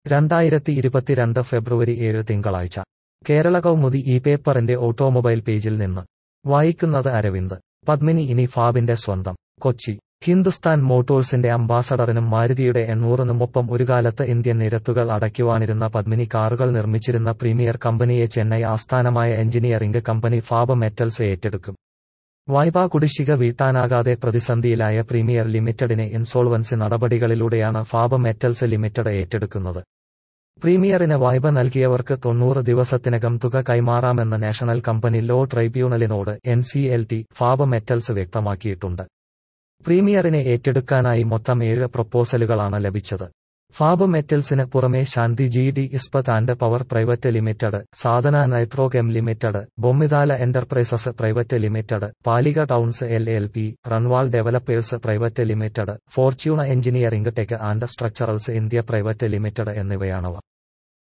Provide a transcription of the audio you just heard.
രണ്ടായിരത്തി ഇരുപത്തിരണ്ട് ഫെബ്രുവരി ഏഴ് തിങ്കളാഴ്ച കേരള കൗമുദി ഈ പേപ്പറിന്റെ ഓട്ടോമൊബൈൽ പേജിൽ നിന്ന് വായിക്കുന്നത് അരവിന്ദ് പത്മിനി ഇനി ഫാബിന്റെ സ്വന്തം കൊച്ചി ഹിന്ദുസ്ഥാൻ മോട്ടോഴ്സിന്റെ അംബാസഡറിനും മാരുതിയുടെ എണ്ണൂറിനുമൊപ്പം ഒരു കാലത്ത് ഇന്ത്യൻ നിരത്തുകൾ അടയ്ക്കുവാനിരുന്ന പത്മിനി കാറുകൾ നിർമ്മിച്ചിരുന്ന പ്രീമിയർ കമ്പനിയെ ചെന്നൈ ആസ്ഥാനമായ എഞ്ചിനീയറിംഗ് കമ്പനി ഫാബ് മെറ്റൽസ് ഏറ്റെടുക്കും വായ്പാ കുടിശ്ശിക വീട്ടാനാകാതെ പ്രതിസന്ധിയിലായ പ്രീമിയർ ലിമിറ്റഡിനെ ഇൻസോൾവൻസി നടപടികളിലൂടെയാണ് ഫാബ് മെറ്റൽസ് ലിമിറ്റഡ് ഏറ്റെടുക്കുന്നത് പ്രീമിയറിന് വായ്പ നൽകിയവർക്ക് തൊണ്ണൂറ് ദിവസത്തിനകം തുക കൈമാറാമെന്ന് നാഷണൽ കമ്പനി ലോ ട്രൈബ്യൂണലിനോട് N C L T Fab metals വ്യക്തമാക്കിയിട്ടുണ്ട് പ്രീമിയറിനെ ഏറ്റെടുക്കാനായി മൊത്തം ഏഴ് പ്രപ്പോസലുകളാണ് ലഭിച്ചത് ഫാബ് മെറ്റൽസിന് പുറമെ Shanti G D Ispat and power private limited Sadhana nitrochem limited Bommidala enterprises private limited Palika towns L L P Runwal developers private limited fortuna engineering tech and structurals India private limited എന്നിവയാണവ